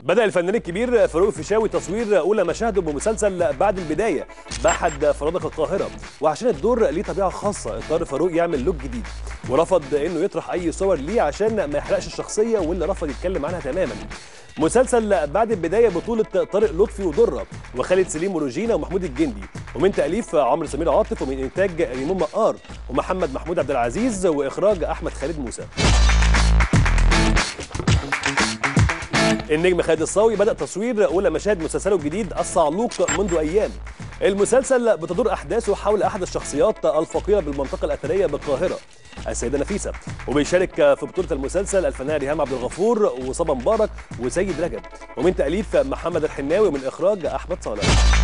بدأ الفنان الكبير فاروق الفيشاوي تصوير أولى مشاهده بمسلسل بعد البداية بأحد فنادق القاهرة وعشان الدور ليه طبيعة خاصة اضطر فاروق يعمل لوك جديد ورفض إنه يطرح أي صور ليه عشان ما يحرقش الشخصية واللي رفض يتكلم عنها تماما مسلسل بعد البداية بطولة طارق لطفي ودرة وخالد سليم وروجينا ومحمود الجندي ومن تأليف عمرو سمير عاطف ومن إنتاج ريمون مقار ومحمد محمود عبد العزيز وإخراج أحمد خالد موسى النجم خالد الصاوي بدأ تصوير أولى مشاهد مسلسله الجديد الصعلوق منذ أيام المسلسل بتدور أحداثه حول أحد الشخصيات الفقيرة بالمنطقة الأثرية بالقاهرة السيدة نفيسة وبيشارك في بطولة المسلسل الفنان ريهام عبد الغفور وصبا مبارك وسيد رجب ومن تأليف محمد الحناوي ومن إخراج أحمد صالح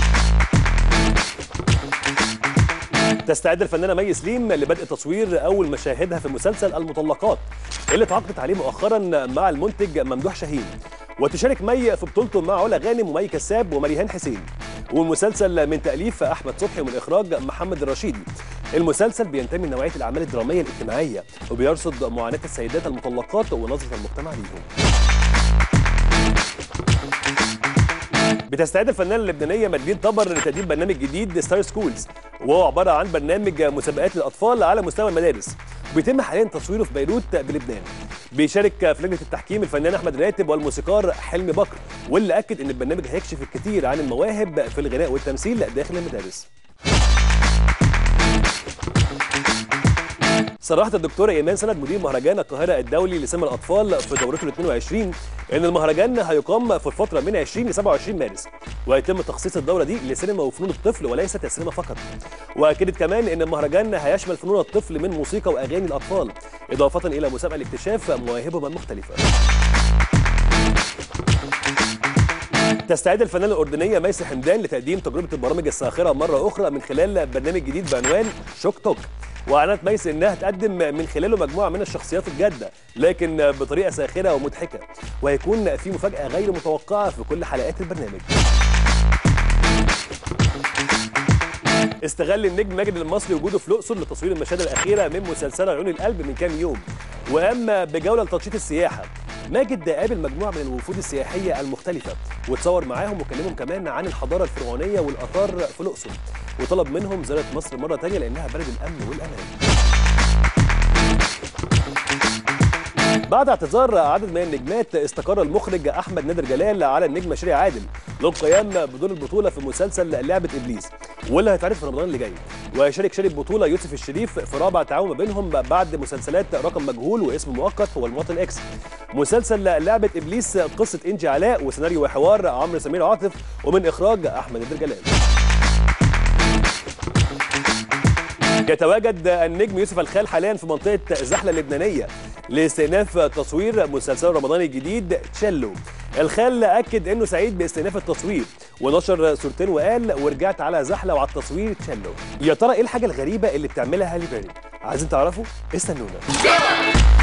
تستعد الفنانه مي سليم لبدء تصوير اول مشاهدها في مسلسل المطلقات اللي تعاقدت عليه مؤخرا مع المنتج ممدوح شاهين وتشارك مي في بطولته مع علا غانم ومي كساب ومريهان حسين والمسلسل من تاليف احمد صبحي ومن اخراج محمد الرشيدي المسلسل بينتمي لنوعيه الاعمال الدراميه الاجتماعيه وبيرصد معاناه السيدات المطلقات ونظره المجتمع ليهم بتستعد الفنانه اللبنانيه مدلين طبر لتقديم برنامج جديد ستار سكولز وهو عباره عن برنامج مسابقات للاطفال على مستوى المدارس بيتم حاليا تصويره في بيروت بلبنان بيشارك في لجنه التحكيم الفنان احمد راتب والموسيقار حلمي بكر واللي اكد ان البرنامج هيكشف الكثير عن المواهب في الغناء والتمثيل داخل المدارس صرحت الدكتورة إيمان سند مدير مهرجان القاهرة الدولي لسينما الأطفال في دورته ال 22 إن المهرجان هيقام في الفترة من 20 ل 27 مارس ويتم تخصيص الدورة دي لسينما وفنون الطفل وليست السينما فقط وأكدت كمان إن المهرجان هيشمل فنون الطفل من موسيقى وأغاني الأطفال إضافة إلى مسابقة لاكتشاف مواهبهم المختلفة تستعد الفنانه الاردنيه ميسي حمدان لتقديم تجربه البرامج الساخره مره اخرى من خلال برنامج جديد بعنوان شوك توك واعلنت ميسي انها تقدم من خلاله مجموعه من الشخصيات الجاده لكن بطريقه ساخره ومضحكه وهيكون في مفاجاه غير متوقعه في كل حلقات البرنامج استغل النجم ماجد المصري وجوده في الاقصر لتصوير المشاهد الاخيره من مسلسل عيون القلب من كام يوم وقام بجوله لتنشيط السياحه ماجد قابل مجموعه من الوفود السياحيه المختلفه وتصور معاهم وكلمهم كمان عن الحضاره الفرعونيه والاثار في الاقصر وطلب منهم زياره مصر مره ثانيه لانها بلد الامن والامان بعد اعتذار عدد من النجمات استقر المخرج احمد نادر جلال على النجمه شيري عادل للقيام بدور البطوله في مسلسل لعبه ابليس واللي هيتعرض في رمضان اللي جاي ويشارك شريك بطوله يوسف الشريف في رابع تعاون ما بينهم بعد مسلسلات رقم مجهول واسم مؤقت هو المواطن اكس مسلسل لعبه ابليس قصه انجي علاء وسيناريو وحوار عمرو سمير عاطف ومن اخراج احمد نادر جلال يتواجد النجم يوسف الخال حاليا في منطقه الزحله اللبنانيه لاستئناف تصوير مسلسل رمضاني الجديد تشيلو الخال اكد انه سعيد باستئناف التصوير ونشر صورتين وقال ورجعت على زحله وعلى التصوير تشيلو يا ترى ايه الحاجه الغريبه اللي بتعملها هالي بيري عايزين تعرفوا استنونا